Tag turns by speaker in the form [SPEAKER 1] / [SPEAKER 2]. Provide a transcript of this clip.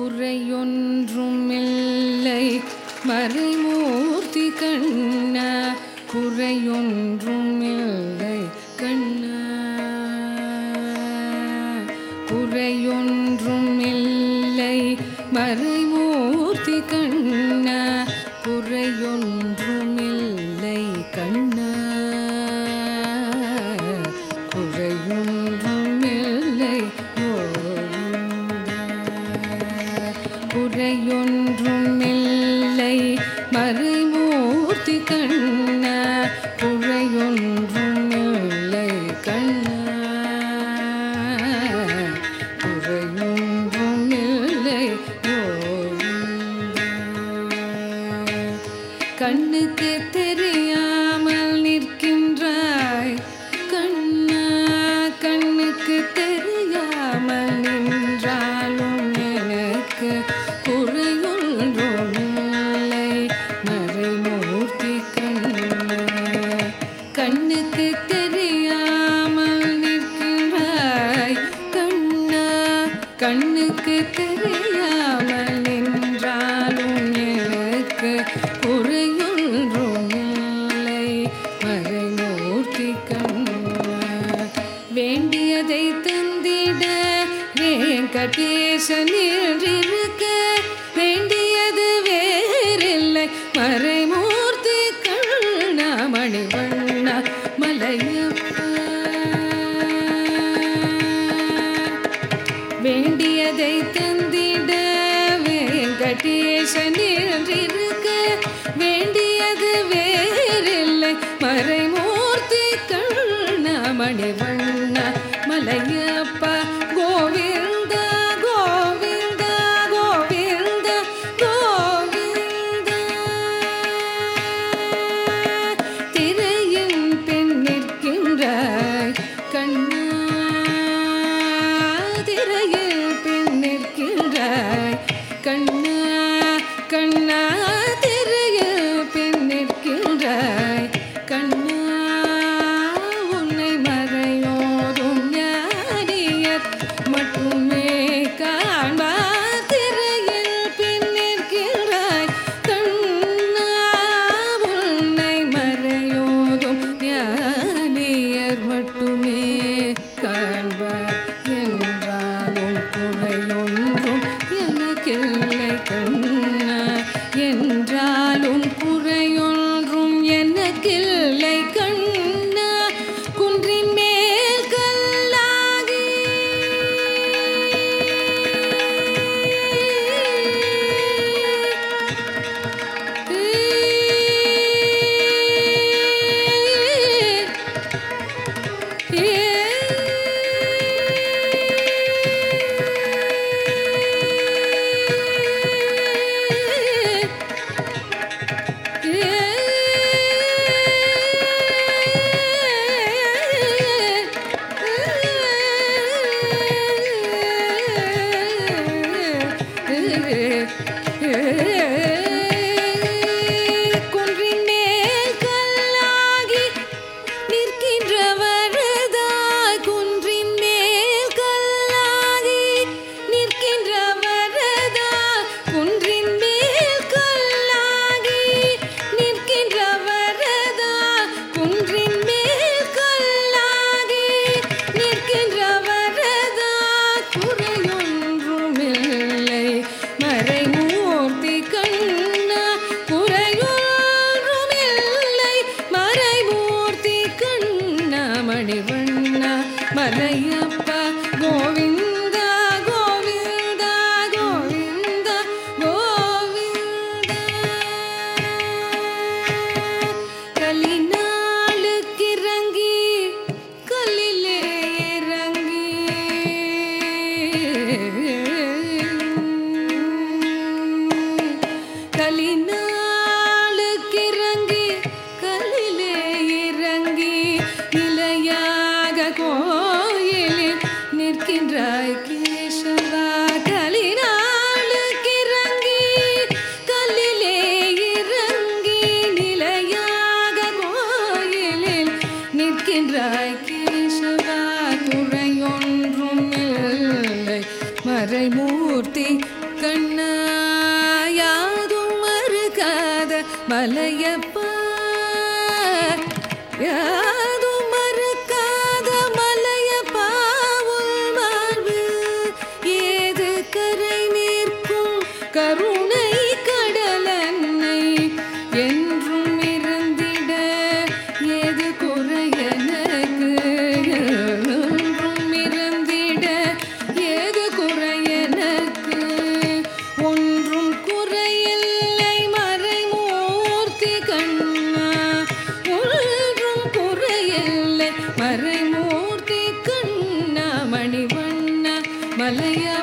[SPEAKER 1] குறையொன்றுமில்லை மறைமூர்த்தி கண்ணா குறையொன்றுமில்லை கண்ணா குறையொன்றுமில்லை மறைமூர்த்தி கண்ணா குறையொன்றுமில்லை கண்ணா குறையொன்றுமில்லை கோவிந்தா. குறையொன்றுமில்லை மறைமூர்த்தி கண்ணா குறையொன்றுமில்லை கண்ணா குறையொன்றுமில்லை கோவிந்தா. கண்ணுக்கு தெரியாமல் நிற்கின்றாய் கண்ணா கண்ணுக்கு தெரியாமல் நின்றாலும் எனக்கு குறையொன்றுமில்லை மறைமூர்த்தி கண்ணா கண்ணுக்கு தெரியாமல் நிற்கிறாய் கண்ணா கண்ணுக்கு தெரியாமல் நின்றாலும் எனக்கு குறையொன்றுமில்லை மறைமூர்த்தி கண்ணா வேண்டியதை தந்திட வெங்கடேசன் இருக்க வேண்டியது வேறில்லை மறைமூர்த்தி கண்ணா மணிவண்ணா மலையப்பா வேண்டியதை தந்திட வெங்கடேசன் இருக்க வேண்டியது வேறில்லை மறைமூர்த்தி கண்ணமணி வண்ண மலையப்பா கோவிந்த கோவிந்த கோவிந்த கோவிந்த திரையின் பின் நிற்கின்றாய் கண்ணா திரையில் பின் நிற்கின்றாய் கண்ணா கண்ணா திரையில் பின் நிற்கின்றாய் கண்ணா உன்னை மறையோதும் ஞானியர் மட்டுமே காண்பார் திரையில் பின் நிற்கின்றாய் கண்ணா உன்னை மறையோதும் ஞானியர் மட்டுமே காண்பார் என்றாலும் குறையொன்றும் எனக்கில்லை கண்ணா என்றாலும் குறையொன்றும் எனக்கில்லை கண்ணா குன்றின் மேல் கல்லாகி குன்றின் மேல் கல்லாகி நிற்கின்றவரதாய் குன்றின் மேல் கல்லாகி நிற்கின்றவரதாய் குன்றின் மேல் கல்லாகி நிற்கின்றவரதாய் குன்றின் மேல் கல்லாகி நிற்கின்றவரதாய் குறையொன்றுமில்லை மறைமூர்த்தி கண்ணா குறையொன்றுமில்லை மறைமூர்த்தி கண்ணா மணிவண்ணா மலையப்பா கோவிந்தா கோவிந்தா கோவிந்தா கோவிந்தா கலினாளுக்கிறங்கி கல்லிலே இறங்கி கலினாளுக்கிறங்கி கல்லிலே இறங்கி நிலையாக கோயிலில் நிற்கின்றாய் கேசவா கலினாளுக்கிறங்கி கல்லிலே இறங்கி நிலையாக கோயிலில் நிற்கின்றாய் கேசவா துறையொன்றும் இல்லை மறைமூர்த்தி கண் மறைமூர்த்தி கண்ண மணிவண்ண மலையா